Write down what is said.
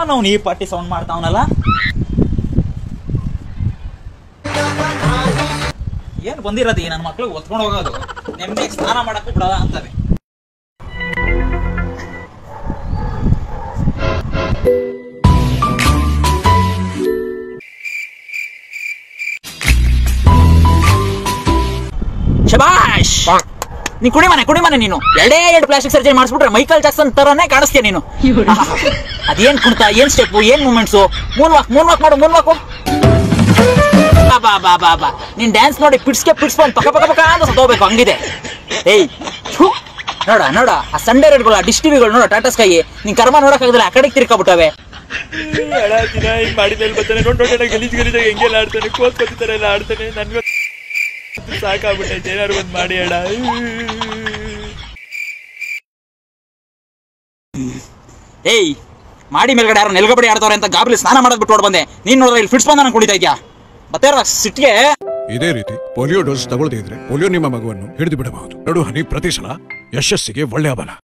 ಯಾವನ ಅವ್ನು ಈ ಪಟ್ಟಿ ಸೌಂಡ್ ಮಾಡ್ತಾವನಲ್ಲ ಏನ್ ಬಂದಿರೋದು ಈ ನನ್ನ ಮಕ್ಳಿಗೆ ಒತ್ಕೊಂಡು ಹೋಗೋದು ನೆಮ್ಮದಿ ಸ್ನಾನ ಮಾಡಕ್ಕೂ ಬಿಡಲ್ಲ ಅಂತಾರೆ ಶಬಾಷ್ ನೀ ಕುಡಿ ಮನೆ ಕುಡಿ ಮನೆ ನೀನು ಎರಡೇ ಎರಡು ಪ್ಲಾಸ್ಟಿಕ್ ಸರ್ಜರಿ ಮಾಡಿಸ್ಬಿಟ್ರೆ ಮೈಕಲ್ ಜಾಕ್ಸನ್ ತರನೇ ಕಾಣಿಸ್ತೀಯ ನೀನು ಆಹಾ. ಅದೇನ್ ಕುಣಿತ ಏನ್ ಸ್ಟೆಪ್ ಏನ್ movements moon walk moon walk ಮಾಡು ಮೂನ್ ವಾಕು ಬಾ ಬಾ ಬಾ ಬಾ ಬಾ ನೀನ್ ಡ್ಯಾನ್ಸ್ ನೋಡಿ ಪಿಡ್ಸ್ಕೆ ಪಿಡ್ಸ್ ಬಂದು ಪಕ್ಕ ಪಕ್ಕ ಪಕ್ಕ ಅಂತ ಸತ್ತೋಗ್ಬೇಕು ಹಂಗಿದೆ ಏಯ್ ಥು. ನೋಡ ನೋಡ ಆ ಸಂಡೇ ರೇಟ್ಗಳು ಆ ಡಿಶ್ ಟಿವಿಗಳು ನೋಡ ಟಾಟಾ ಸ್ಕೈ ನಿನ್ ಕರ್ಮ ನೋಡಕ್ಕಾಗದಿಲ್ಲ ಆ ಕಡೆಗೆ ತಿರ್ಕೊಬಿಟ್ಟವೆ ದಿನ ಹಿಂಗ್ ಮಾಡಿದ್ಮೇಲೆ ಬರ್ತಾನೆ ನೋಡ್ ನೋಡೋಣ ಗಲೀಜ್ ಗಲೀಜಾಗ ಹೆಂಗೆಲ್ಲ ಆಡ್ತಾನೆ ಕೋಸ್ ಕೊತ್ತಿತರ ಎಲ್ಲ ಆಡ್ತಾನೆ ನನ್ಗೂ ಸಾಕಾಗ್ಬಿಟ್ಟೈತೆ ಏನಾರು ಒಂದ್ ಮಾಡಿ ಅಡ ಏಯ್ ಮಾಡಿ ಮೇಲ್ಗಡೆ ಯಾರು ನೆಲ್ಗಬಡಿ ಆಡ್ತವ್ರೆ ಅಂತ ಗಾಬಲಿ ಸ್ನಾನ ಮಾಡೋದ್ ಬಿಟ್ಟು ಹೊಡ್ ಬಂದೆ ನೀನ್ ನೋಡಿದ್ರೆ ಇಲ್ಲಿ ಫಿಟ್ಸ್ ಬಂದ ನಾನು ಕುಡಿತಾ ಇದ್ಯಾ ಮತ್ತೆ ಸಿಟ್ಟಿಗೆ ಇದೇ ರೀತಿ ಪೋಲಿಯೋ ಡೋಸ್ ತಗೊಳ್ಳದೇ ಇದ್ರೆ ಪೋಲಿಯೋ ನಿಮ್ಮ ಮಗುವನ್ನು ಹಿಡಿದು ಬಿಡಬಹುದು ಎರಡು ಹನಿ ಪ್ರತಿ ಸಲ ಯಶಸ್ಸಿಗೆ ಒಳ್ಳೆಯ ಬಲ